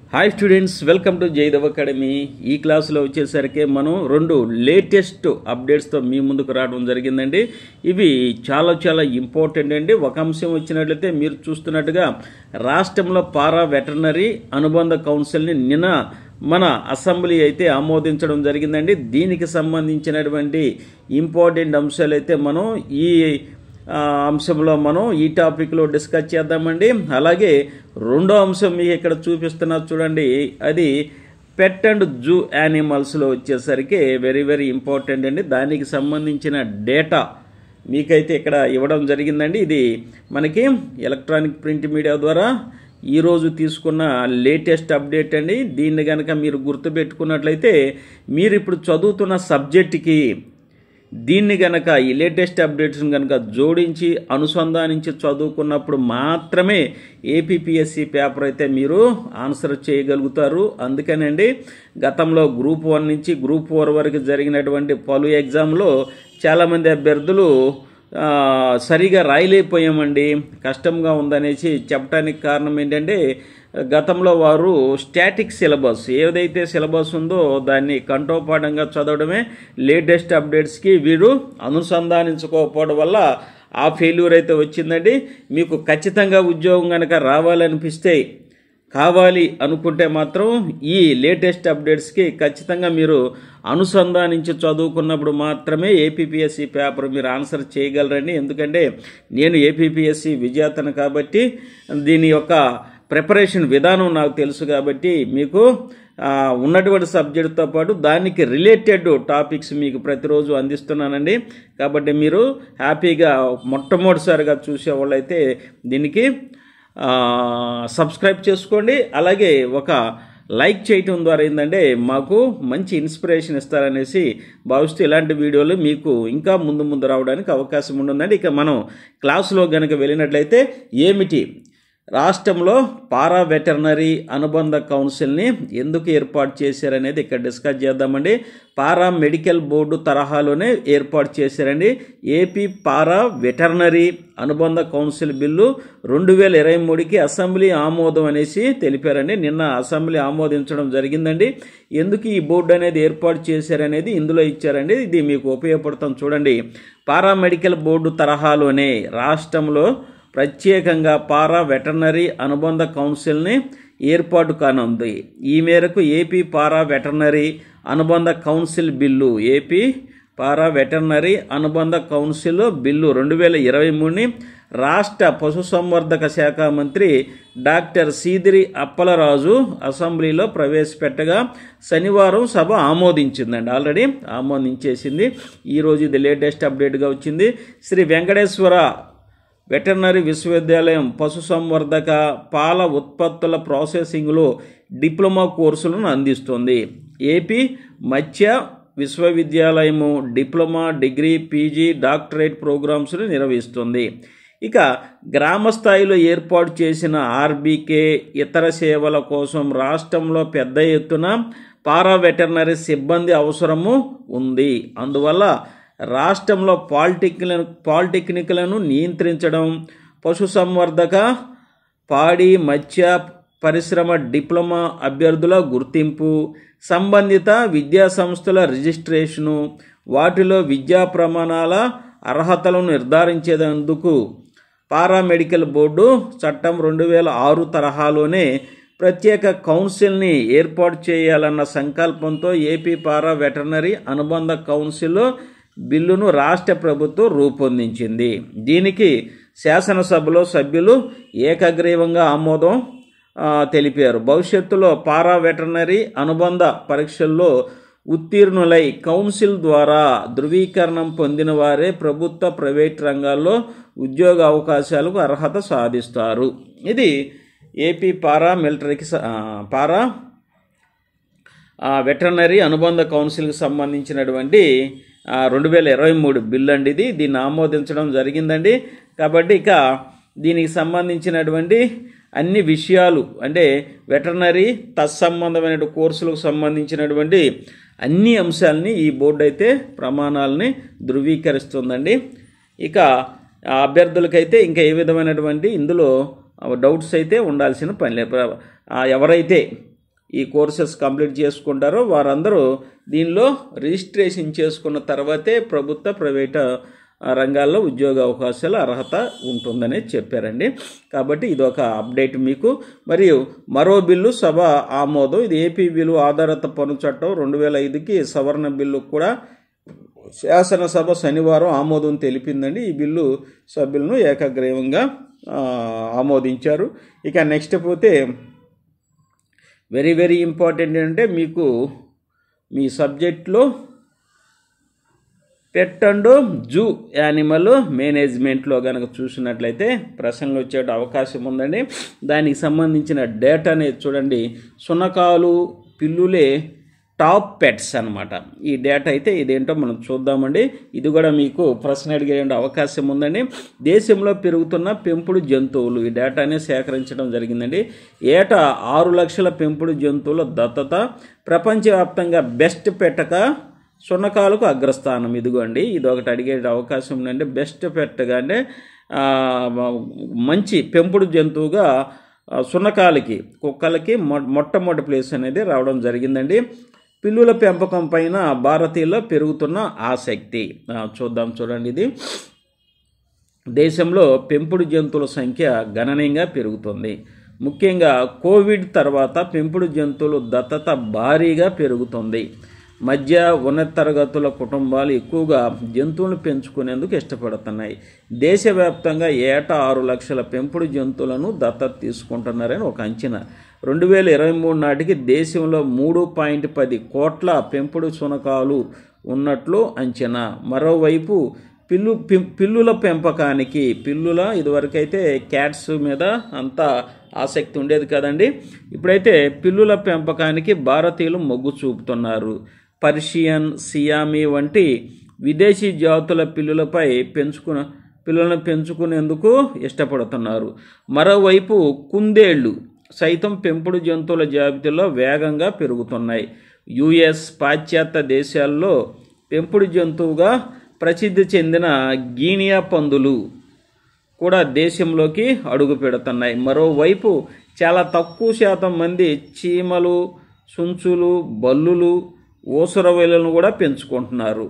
hi students welcome to Jaidev academy ఈ క్లాసులో వచ్చేసరికి మనం రెండు లేటెస్ట్ అప్డేట్స్తో మీ ముందుకు రావడం జరిగిందండి ఇవి చాలా చాలా ఇంపార్టెంట్ అండి ఒక అంశం వచ్చినట్లయితే మీరు చూస్తున్నట్టుగా రాష్ట్రంలో పారా వెటర్నరీ అనుబంధ కౌన్సిల్ని నిన్న మన అసెంబ్లీ అయితే ఆమోదించడం జరిగిందండి దీనికి సంబంధించినటువంటి ఇంపార్టెంట్ అంశాలు అయితే మనం ఈ ఆ, అంశంలో మనం ఈ టాపిక్లో డిస్కస్ చేద్దామండి అలాగే రెండో అంశం మీకు ఇక్కడ చూపిస్తున్నా చూడండి అది పెట్ అండ్ జూ యానిమల్స్లో వచ్చేసరికి వెరీ వెరీ ఇంపార్టెంట్ అండి దానికి సంబంధించిన డేటా మీకైతే ఇక్కడ ఇవ్వడం జరిగిందండి ఇది మనకి ఎలక్ట్రానిక్ ప్రింట్ మీడియా ద్వారా ఈరోజు తీసుకున్న లేటెస్ట్ అప్డేట్ అండి దీన్ని కనుక మీరు గుర్తుపెట్టుకున్నట్లయితే మీరు ఇప్పుడు చదువుతున్న సబ్జెక్టుకి దీన్ని గనక ఈ లేటెస్ట్ అప్డేట్స్ని కనుక జోడించి అనుసంధానించి చదువుకున్నప్పుడు మాత్రమే ఏపీపీఎస్సి పేపర్ అయితే మీరు ఆన్సర్ చేయగలుగుతారు అందుకనండి గతంలో గ్రూప్ వన్ నుంచి గ్రూప్ ఫోర్ వరకు జరిగినటువంటి పలు ఎగ్జామ్లో చాలామంది అభ్యర్థులు ఆ, సరిగా రాయలేకపోయామండి కష్టంగా ఉందనేసి చెప్పడానికి కారణం ఏంటంటే గతంలో వారు స్టాటిక్ సిలబస్ ఏదైతే సిలబస్ ఉందో దాన్ని కంఠోపాఠంగా చదవడమే లేటెస్ట్ అప్డేట్స్కి వీరు అనుసంధానించుకోకపోవడం వల్ల ఆ ఫెయిల్యూర్ అయితే వచ్చిందండి మీకు ఖచ్చితంగా ఉద్యోగం కనుక రావాలనిపిస్తే కావాలి అనుకుంటే మాత్రం ఈ లేటెస్ట్ అప్డేట్స్కి ఖచ్చితంగా మీరు అనుసంధానించి చదువుకున్నప్పుడు మాత్రమే ఏపీపీఎస్సి పేపర్ మీరు ఆన్సర్ చేయగలరండి ఎందుకంటే నేను ఏపీపీఎస్సి విజేతను కాబట్టి దీని యొక్క ప్రిపరేషన్ విధానం నాకు తెలుసు కాబట్టి మీకు ఆ, ఉన్నటువంటి సబ్జెక్టుతో పాటు దానికి రిలేటెడ్ టాపిక్స్ మీకు ప్రతిరోజు అందిస్తున్నానండి కాబట్టి మీరు హ్యాపీగా మొట్టమొదటిసారిగా చూసే వాళ్ళైతే దీనికి ఆ, సబ్స్క్రైబ్ చేసుకోండి అలాగే ఒక లైక్ చేయటం ద్వారా ఏంటంటే మాకు మంచి ఇన్స్పిరేషన్ ఇస్తారనేసి భావిస్తూ ఇలాంటి వీడియోలు మీకు ఇంకా ముందు ముందు రావడానికి అవకాశం ఉంటుందండి ఇక మనం క్లాసులో కనుక వెళ్ళినట్లయితే ఏమిటి రాష్ట్రంలో పారా వెటర్నరీ అనుబంధ కౌన్సిల్ని ఎందుకు ఏర్పాటు చేశారనేది ఇక్కడ డిస్కస్ చేద్దామండి పారా మెడికల్ బోర్డు తరహాలోనే ఏర్పాటు చేశారండి ఏపీ పారా వెటర్నరీ అనుబంధ కౌన్సిల్ బిల్లు రెండు వేల ఇరవై మూడుకి అసెంబ్లీ ఆమోదం అనేసి తెలిపారండి నిన్న అసెంబ్లీ ఆమోదించడం జరిగిందండి ఎందుకు ఈ బోర్డు అనేది ఏర్పాటు చేశారనేది ఇందులో ఇచ్చారండి ఇది మీకు ఉపయోగపడుతుంది చూడండి పారా మెడికల్ బోర్డు తరహాలోనే రాష్ట్రంలో ప్రత్యేకంగా పారా వెటర్నరీ అనుబంధ కౌన్సిల్ని ఏర్పాటు కానుంది ఈ మేరకు ఏపీ పారా వెటర్నరీ అనుబంధ council bill AP para veterinary అనుబంధ కౌన్సిల్ బిల్లు రెండు వేల ఇరవై మూడుని రాష్ట్ర పశుసంవర్ధక శాఖ మంత్రి డాక్టర్ సీదిరి అప్పలరాజు అసెంబ్లీలో ప్రవేశపెట్టగా శనివారం సభ ఆమోదించిందండి ఆల్రెడీ ఆమోదించేసింది ఈరోజు ఇది లేటెస్ట్ అప్డేట్గా వచ్చింది శ్రీ వెంకటేశ్వర వెటర్నరీ విశ్వవిద్యాలయం పశుసంవర్ధక పాల ఉత్పత్తుల ప్రాసెసింగ్లో డిప్లొమా కోర్సులను అందిస్తుంది ఏపీ మత్స్య విశ్వవిద్యాలయము డిప్లొమా డిగ్రీ పీజీ డాక్టరేట్ ప్రోగ్రామ్స్ను నిర్వహిస్తుంది ఇక గ్రామ స్థాయిలో ఏర్పాటు చేసిన ఆర్బీకే ఇతర సేవల కోసం రాష్ట్రంలో పెద్ద ఎత్తున పారా వెటర్నరీ సిబ్బంది అవసరము ఉంది అందువల్ల రాష్ట్రంలో పాలిటెక్నిక్ పాలిటెక్నిక్లను నియంత్రించడం పశుసంవర్ధక పాడి మత్స్య పరిశ్రమ డిప్లొమా అభ్యర్థుల గుర్తింపు సంబంధిత విద్యా సంస్థల రిజిస్ట్రేషను వాటిలో విద్యా ప్రమాణాల అర్హతలను నిర్ధారించేందుకు పారామెడికల్ బోర్డు చట్టం రెండు వేల ఆరు తరహాలోనే ప్రత్యేక కౌన్సిల్ని ఏర్పాటు చేయాలన్న సంకల్పంతో ఏపీ పారా వెటర్నరీ అనుబంధ కౌన్సిల్ బిల్లును రాష్ట్ర ప్రభుత్వం రూపొందించింది దీనికి శాసనసభలో సభ్యులు ఏకగ్రీవంగా ఆమోదం ఆ, తెలిపారు భవిష్యత్తులో పారా వెటర్నరీ అనుబంధ పరీక్షల్లో ఉత్తీర్ణులై కౌన్సిల్ ద్వారా ధృవీకరణం పొందిన వారే ప్రభుత్వ ప్రైవేట్ రంగాల్లో ఉద్యోగ అవకాశాలకు అర్హత సాధిస్తారు ఇది ఏపీ పారా మిలిటరీకి స- ఆ, పారా ఆ, వెటర్నరీ అనుబంధ కౌన్సిల్కి సంబంధించినటువంటి రెండు వేల ఇరవై మూడు బిల్ అండి ఇది దీన్ని ఆమోదించడం జరిగిందండి కాబట్టి ఇక దీనికి సంబంధించినటువంటి అన్ని విషయాలు అంటే వెటర్నరీ తత్సంబంధమైన కోర్సులకు సంబంధించినటువంటి అన్ని అంశాలని ఈ బోర్డు అయితే ప్రమాణాలని ధృవీకరిస్తుందండి ఇక ఆ అభ్యర్థులకైతే ఇంకా ఏ విధమైనటువంటి ఇందులో డౌట్స్ అయితే ఉండాల్సిన పని లేదు ఆ ఎవరైతే ఈ కోర్సెస్ కంప్లీట్ చేసుకుంటారో వారందరూ దీనిలో రిజిస్ట్రేషన్ చేసుకున్న తర్వాతే ప్రభుత్వ ప్రైవేట్ రంగాల్లో ఉద్యోగ అవకాశాల అర్హత ఉంటుందని చెప్పారండి కాబట్టి ఇది ఒక అప్డేట్ మీకు మరియు మరో బిల్లు సభ ఆమోదం ఇది ఏపీ బిల్లు ఆధారిత పన్ను చట్టం రెండు వేల ఐదుకి సవరణ బిల్లు కూడా శాసనసభ శనివారం ఆమోదం తెలిపిందండి ఈ బిల్లు సభ్యులను ఏకగ్రీవంగా ఆమోదించారు ఇక నెక్స్ట్ పోతే వెరీ వెరీ ఇంపార్టెంట్ ఏంటంటే మీకు మీ సబ్జెక్ట్లో పెట్ అండ్ జూ యానిమల్ మేనేజ్మెంట్లో కనుక చూసినట్లయితే ప్రశ్నలు వచ్చే అవకాశం ఉందండి దానికి సంబంధించిన డేటాని చూడండి సునకాలు పిల్లులే టాప్ పెట్స్ అనమాట ఈ డేటా అయితే ఇదేంటో మనం చూద్దామండి ఇది కూడా మీకు ప్రశ్న అడిగే అవకాశం ఉందండి దేశంలో పెరుగుతున్న పెంపుడు జంతువులు ఈ డేటాని సేకరించడం జరిగిందండి ఏటా ఆరు లక్షల పెంపుడు జంతువుల దత్తత ప్రపంచవ్యాప్తంగా బెస్ట్ పెట్టక సున్నకాలకు అగ్రస్థానం ఇదిగోండి ఇది ఒకటి అడిగే అవకాశం ఉందండి బెస్ట్ పెట్టగా అంటే మంచి పెంపుడు జంతువుగా సున్నకాలకి కుక్కలకి మొట్టమొదటి ప్లేస్ అనేది రావడం జరిగిందండి పిల్లుల పెంపకం పైన భారతీయుల్లో పెరుగుతున్న ఆసక్తి చూద్దాం చూడండి ఇది దేశంలో పెంపుడు జంతువుల సంఖ్య గణనీయంగా పెరుగుతుంది ముఖ్యంగా కోవిడ్ తర్వాత పెంపుడు జంతువులు దత్తత భారీగా పెరుగుతుంది మధ్య ఉన్నత తరగతుల కుటుంబాలు ఎక్కువగా జంతువులను పెంచుకునేందుకు ఇష్టపడుతున్నాయి దేశవ్యాప్తంగా ఏటా ఆరు లక్షల పెంపుడు జంతువులను దత్తత తీసుకుంటున్నారని ఒక అంచనా రెండు వేల ఇరవై మూడు నాటికి దేశంలో మూడు పాయింట్ పది కోట్ల పెంపుడు శునకాలు ఉన్నట్లు అంచనా మరోవైపు పిల్లు పిల్లుల పెంపకానికి పిల్లుల ఇదివరకైతే క్యాట్స్ మీద అంత ఆసక్తి ఉండేది కదండి ఇప్పుడైతే పిల్లుల పెంపకానికి భారతీయులు మొగ్గు చూపుతున్నారు పర్షియన్ సియామి వంటి విదేశీ జాతుల పిల్లులపై పెంచుకున్న పిల్లలను పెంచుకునేందుకు ఇష్టపడుతున్నారు మరోవైపు కుందేళ్లు సైతం పెంపుడు జంతువుల జాబితాలో వేగంగా పెరుగుతున్నాయి యుఎస్ పాశ్చాత్య దేశాల్లో పెంపుడు జంతువుగా ప్రసిద్ధి చెందిన గీనియా పందులు కూడా దేశంలోకి అడుగు పెడుతున్నాయి మరోవైపు చాలా తక్కువ శాతం మంది చీమలు సుంచులు బల్లులు ఊసరవేలను కూడా పెంచుకుంటున్నారు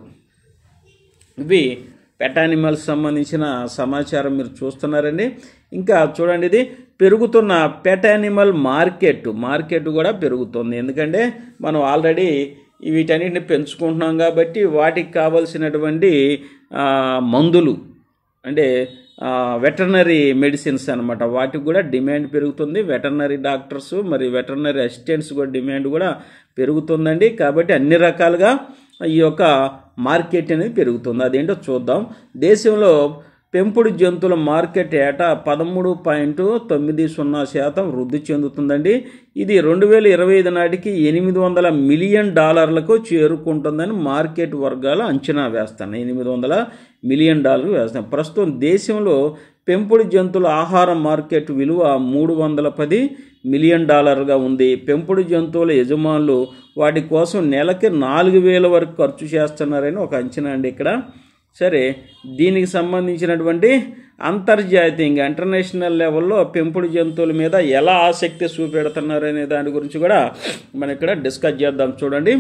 ఇవి పెట్ యానిమల్స్ సంబంధించిన సమాచారం మీరు చూస్తున్నారండి ఇంకా చూడండి ఇది పెరుగుతున్న పెట్ యానిమల్ మార్కెట్ మార్కెట్ కూడా పెరుగుతుంది ఎందుకంటే మనం ఆల్రెడీ వీటన్నిటిని పెంచుకుంటున్నాం కాబట్టి వాటికి కావలసినటువంటి మందులు అంటే వెటర్నరీ మెడిసిన్స్ అనమాట వాటికి కూడా డిమాండ్ పెరుగుతుంది వెటర్నరీ డాక్టర్స్ మరి వెటర్నరీ అసిస్టెంట్స్ కూడా డిమాండ్ కూడా పెరుగుతుందండి కాబట్టి అన్ని రకాలుగా ఈ యొక్క మార్కెట్ అనేది పెరుగుతుంది అదేంటో చూద్దాం దేశంలో పెంపుడు జంతువుల మార్కెట్ ఏటా పదమూడు పాయింట్ తొమ్మిది సున్నా శాతం వృద్ధి చెందుతుందండి ఇది రెండు వేల ఇరవై ఐదు నాటికి ఎనిమిది వందల మిలియన్ డాలర్లకు చేరుకుంటుందని మార్కెట్ వర్గాలు అంచనా వేస్తున్నాయి ఎనిమిది వందల మిలియన్ డాలర్లు వేస్తాయి ప్రస్తుతం దేశంలో పెంపుడు జంతువుల ఆహార మార్కెట్ విలువ మూడు వందల పది మిలియన్ డాలర్గా ఉంది పెంపుడు జంతువుల యజమానులు వాటి కోసం నెలకి నాలుగు వేల వరకు ఖర్చు చేస్తున్నారని ఒక అంచనా అండి ఇక్కడ సరే దీనికి సంబంధించినటువంటి అంతర్జాతీయంగా ఇంటర్నేషనల్ లెవెల్లో పెంపుడు జంతువుల మీద ఎలా ఆసక్తి చూపెడుతున్నారు అనే దాని గురించి కూడా మనం ఇక్కడ డిస్కస్ చేద్దాం చూడండి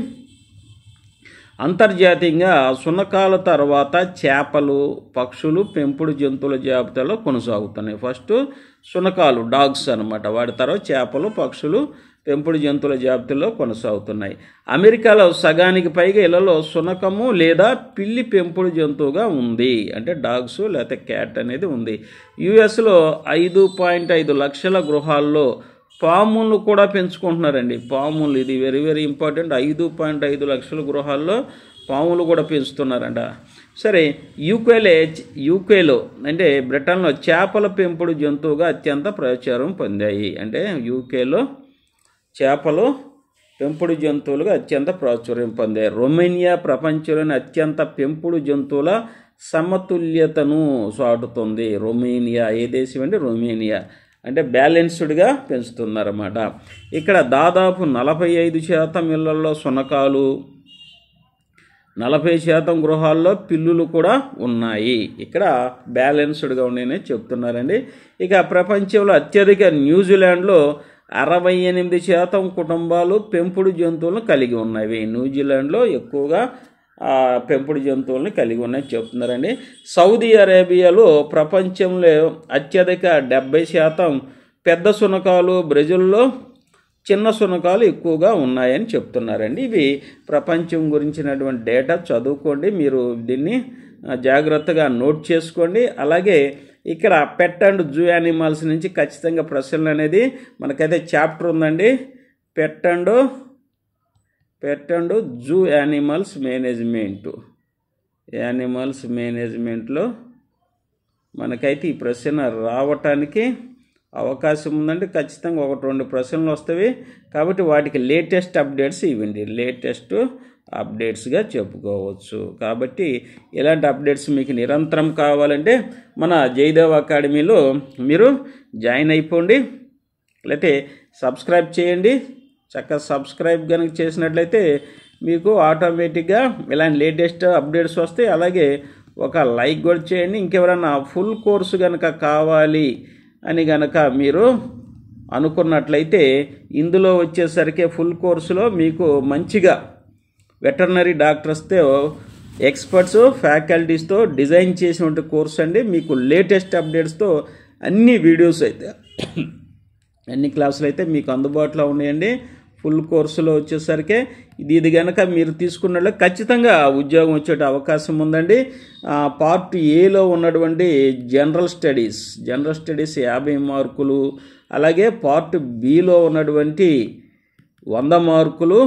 అంతర్జాతీయంగా సున్నకాల తర్వాత చేపలు పక్షులు పెంపుడు జంతువుల జాబితాలో కొనసాగుతున్నాయి ఫస్ట్ సునకాలు డాగ్స్ అనమాట వాటి తర్వాత చేపలు పక్షులు పెంపుడు జంతువుల జాబితాలో కొనసాగుతున్నాయి అమెరికాలో సగానికి పైగా ఇళ్లలో సునకము లేదా పిల్లి పెంపుడు జంతువుగా ఉంది అంటే డాగ్స్ లేకపోతే క్యాట్ అనేది ఉంది యుఎస్లో ఐదు పాయింట్ ఐదు లక్షల గృహాల్లో పాములు కూడా పెంచుకుంటున్నారండి పాములు ఇది వెరీ వెరీ ఇంపార్టెంట్ ఐదు పాయింట్ ఐదు లక్షల గృహాల్లో పాములు కూడా పెంచుతున్నారంట సరే యూకేలే యూకేలో అంటే బ్రిటన్లో చేపల పెంపుడు జంతువుగా అత్యంత ప్రచారం పొందాయి అంటే యూకేలో చేపలు పెంపుడు జంతువులుగా అత్యంత ప్రాచుర్యం పొందాయి రొమేనియా ప్రపంచంలోని అత్యంత పెంపుడు జంతువుల సమతుల్యతను సాటుతుంది రొమేనియా ఏ దేశం అంటే రొమేనియా అంటే బ్యాలెన్స్డ్గా పెంచుతున్నారన్నమాట ఇక్కడ దాదాపు నలభై ఐదు శాతం ఇళ్లలో సునకాలు నలభై శాతం గృహాల్లో పిల్లులు కూడా ఉన్నాయి ఇక్కడ బ్యాలెన్స్డ్గా ఉన్నాయని చెప్తున్నారండి ఇక ప్రపంచంలో అత్యధిక న్యూజిలాండ్లో అరవై ఎనిమిది శాతం కుటుంబాలు పెంపుడు జంతువులను కలిగి ఉన్నవి న్యూజిలాండ్లో ఎక్కువగా ఆ, పెంపుడు జంతువులను కలిగి ఉన్నాయని చెప్తున్నారండి సౌదీ అరేబియాలో ప్రపంచంలో అత్యధిక డెబ్బై శాతం పెద్ద శునకాలు బ్రెజిల్లో చిన్న శునకాలు ఎక్కువగా ఉన్నాయని చెప్తున్నారండి ఇవి ప్రపంచం గురించినటువంటి డేటా చదువుకోండి మీరు దీన్ని ఆ, జాగ్రత్తగా నోట్ చేసుకోండి అలాగే ఇక్కడ పెట్ అండ్ జూ యానిమల్స్ నుంచి ఖచ్చితంగా ప్రశ్నలు అనేది మనకైతే చాప్టర్ ఉందండి pet and pet and zoo animals management animals మేనేజ్మెంట్లో మనకైతే ఈ ప్రశ్న రావటానికి అవకాశం ఉందంటే ఖచ్చితంగా ఒకటి రెండు ప్రశ్నలు వస్తాయి కాబట్టి వాటికి లేటెస్ట్ అప్డేట్స్ ఇవ్వండి లేటెస్ట్ అప్డేట్స్గా చెప్పుకోవచ్చు కాబట్టి ఇలాంటి అప్డేట్స్ మీకు నిరంతరం కావాలంటే మన జయదేవ్ అకాడమీలో మీరు జాయిన్ అయిపోండి లేకపోతే సబ్స్క్రైబ్ చేయండి చక్కగా సబ్స్క్రైబ్ కనుక చేసినట్లయితే మీకు ఆటోమేటిక్గా ఇలాంటి లేటెస్ట్ అప్డేట్స్ వస్తాయి అలాగే ఒక లైక్ కూడా చేయండి ఇంకెవరైనా ఫుల్ కోర్సు కనుక కావాలి అని గనక మీరు అనుకున్నట్లయితే ఇందులో వచ్చేసరికి ఫుల్ కోర్సులో మీకు మంచిగా వెటర్నరీ డాక్టర్స్తో ఎక్స్పర్ట్స్ ఫ్యాకల్టీస్తో డిజైన్ చేసినటువంటి కోర్స్ అండి మీకు లేటెస్ట్ అప్డేట్స్తో అన్ని వీడియోస్ అయితే అన్ని క్లాసులు అయితే మీకు అందుబాటులో ఉన్నాయండి ఫుల్ కోర్సులో వచ్చేసరికి ఇది ఇది కనుక మీరు తీసుకున్నట్లు ఖచ్చితంగా ఉద్యోగం వచ్చే అవకాశం ఉందండి ఆ, పార్ట్ ఏలో ఉన్నటువంటి జనరల్ స్టడీస్ జనరల్ స్టడీస్ యాభై మార్కులు అలాగే పార్ట్ బిలో ఉన్నటువంటి వంద మార్కులు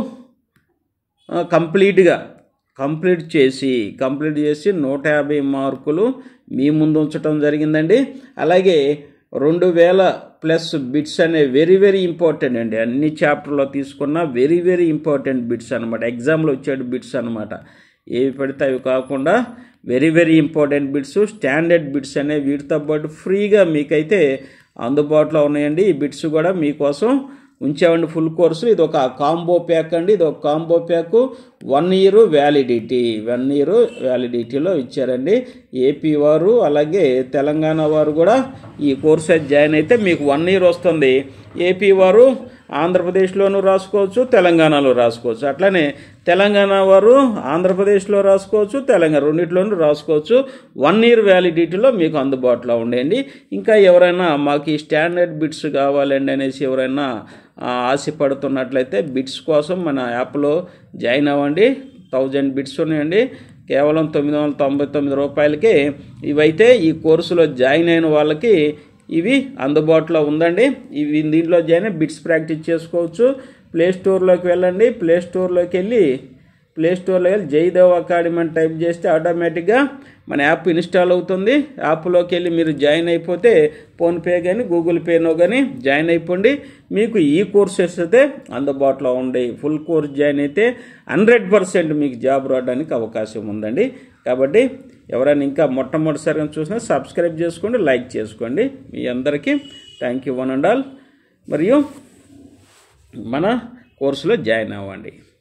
ఆ, కంప్లీట్గా కంప్లీట్ చేసి కంప్లీట్ చేసి నూట యాభై మార్కులు మీ ముందు ఉంచడం జరిగిందండి అలాగే రెండు వేల ప్లస్ బిట్స్ అనే వెరీ వెరీ ఇంపార్టెంట్ అండి అన్ని చాప్టర్లో తీసుకున్న వెరీ వెరీ ఇంపార్టెంట్ బిట్స్ అనమాట ఎగ్జామ్లో వచ్చే బిట్స్ అనమాట ఏవి పడితే అవి కాకుండా very very important bits standard bits అనేవి వీటితో పాటు ఫ్రీగా మీకైతే అందుబాటులో ఉన్నాయండి ఈ బిట్స్ కూడా మీకోసం ఉంచామండి ఫుల్ కోర్సు ఇది ఒక కాంబో ప్యాక్ అండి ఇది ఒక combo pack one year validity one year వ్యాలిడిటీలో ఇచ్చారండి ఏపీ వారు అలాగే తెలంగాణ వారు కూడా ఈ కోర్స్ అయితే జాయిన్ అయితే మీకు వన్ ఇయర్ వస్తుంది ఏపీ వారు ఆంధ్రప్రదేశ్లోనూ రాసుకోవచ్చు తెలంగాణలో రాసుకోవచ్చు అట్లనే తెలంగాణ వారు ఆంధ్రప్రదేశ్లో రాసుకోవచ్చు తెలంగాణ రెండిట్లోనూ రాసుకోవచ్చు వన్ ఇయర్ వ్యాలిడిటీలో మీకు అందుబాటులో ఉండేయండి ఇంకా ఎవరైనా మాకు ఈ స్టాండర్డ్ బిట్స్ కావాలండి అనేసి ఎవరైనా ఆ, ఆశపడుతున్నట్లయితే బిట్స్ కోసం మన యాప్లో జాయిన్ అవ్వండి థౌజండ్ బిట్స్ ఉన్నాయండి కేవలం తొమ్మిది వందల తొంభై తొమ్మిది రూపాయలకి ఇవైతే ఈ కోర్సులో జాయిన్ అయిన వాళ్ళకి ఇవి అందుబాటులో ఉందండి ఇవి దీంట్లో జాయిన్ అయ్యి బిట్స్ ప్రాక్టీస్ చేసుకోవచ్చు ప్లే స్టోర్లోకి వెళ్ళండి ప్లే స్టోర్లోకి వెళ్ళి ప్లే స్టోర్లో వెళ్ళి జయదేవ్ అకాడమీ అని టైప్ చేస్తే ఆటోమేటిక్గా మన యాప్ ఇన్స్టాల్ అవుతుంది యాప్లోకి వెళ్ళి మీరు జాయిన్ అయిపోతే ఫోన్పే కానీ గూగుల్ పేనో కానీ జాయిన్ అయిపోండి మీకు ఈ కోర్సెస్ అయితే అందుబాటులో ఉండే ఫుల్ కోర్స్ జాయిన్ అయితే హండ్రెడ్ పర్సెంట్ మీకు జాబ్ రావడానికి అవకాశం ఉందండి కాబట్టి ఎవరైనా ఇంకా మొట్టమొదటిసారిగా చూసినా సబ్స్క్రైబ్ చేసుకోండి లైక్ చేసుకోండి మీ అందరికీ thank you one and all మరియు మన కోర్సులో జాయిన్ అవ్వండి